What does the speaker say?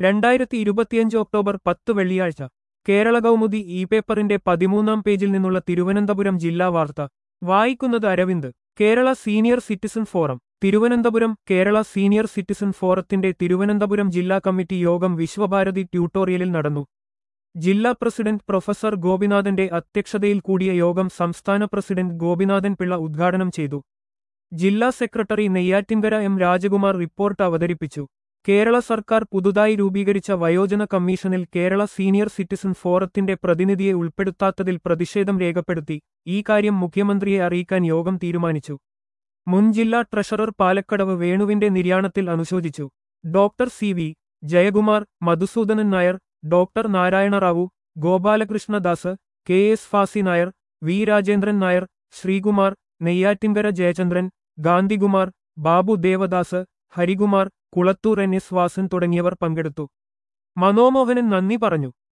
രണ്ടായിരത്തി ഇരുപത്തിയഞ്ച് ഒക്ടോബർ പത്ത് വെള്ളിയാഴ്ച കേരള കൗമുദി ഇ പേപ്പറിന്റെ പതിമൂന്നാം പേജിൽ നിന്നുള്ള തിരുവനന്തപുരം ജില്ലാ വാർത്ത വായിക്കുന്നത് Aravind Kerala senior citizen forum Thiruvananthapuram Kerala senior citizen ഫോറത്തിന്റെ തിരുവനന്തപുരം ജില്ലാ കമ്മിറ്റി യോഗം വിശ്വഭാരതി ട്യൂട്ടോറിയലിൽ നടന്നു ജില്ലാ പ്രസിഡന്റ് പ്രൊഫസർ ഗോപിനാഥന്റെ അധ്യക്ഷതയിൽ കൂടിയ യോഗം സംസ്ഥാന പ്രസിഡന്റ് ഗോപിനാഥൻ പിള്ള ഉദ്ഘാടനം ചെയ്തു ജില്ലാ secretary Neyyattinkara M Rajkumar report അവതരിപ്പിച്ചു കേരള സർക്കാർ പുതുതായി രൂപീകരിച്ച വയോജന കമ്മീഷനിൽ കേരള സീനിയർ സിറ്റിസൺ ഫോറത്തിന്റെ പ്രതിനിധിയെ ഉൾപ്പെടുത്താത്തതിൽ പ്രതിഷേധം രേഖപ്പെടുത്തി ഈ കാര്യം മുഖ്യമന്ത്രിയെ അറിയിക്കാൻ യോഗം തീരുമാനിച്ചു മുൻ ജില്ലാ ട്രഷറർ പാലക്കടവ് വേണുവിന്റെ നിര്യാണത്തിൽ അനുശോചിച്ചു doctor C V Jayakumar Madhusoodanan Nair doctor Narayana Rao Gopalakrishnadas K S Fasi Nair V Rajendran Nair Sreekumar Neyyattinkara Jayachandran Gandhikumar Babu Devadas Harikumar Kulathoor N S Vasan തുടങ്ങിയവർ പങ്കെടുത്തു മനോമോഹനൻ നന്ദി പറഞ്ഞു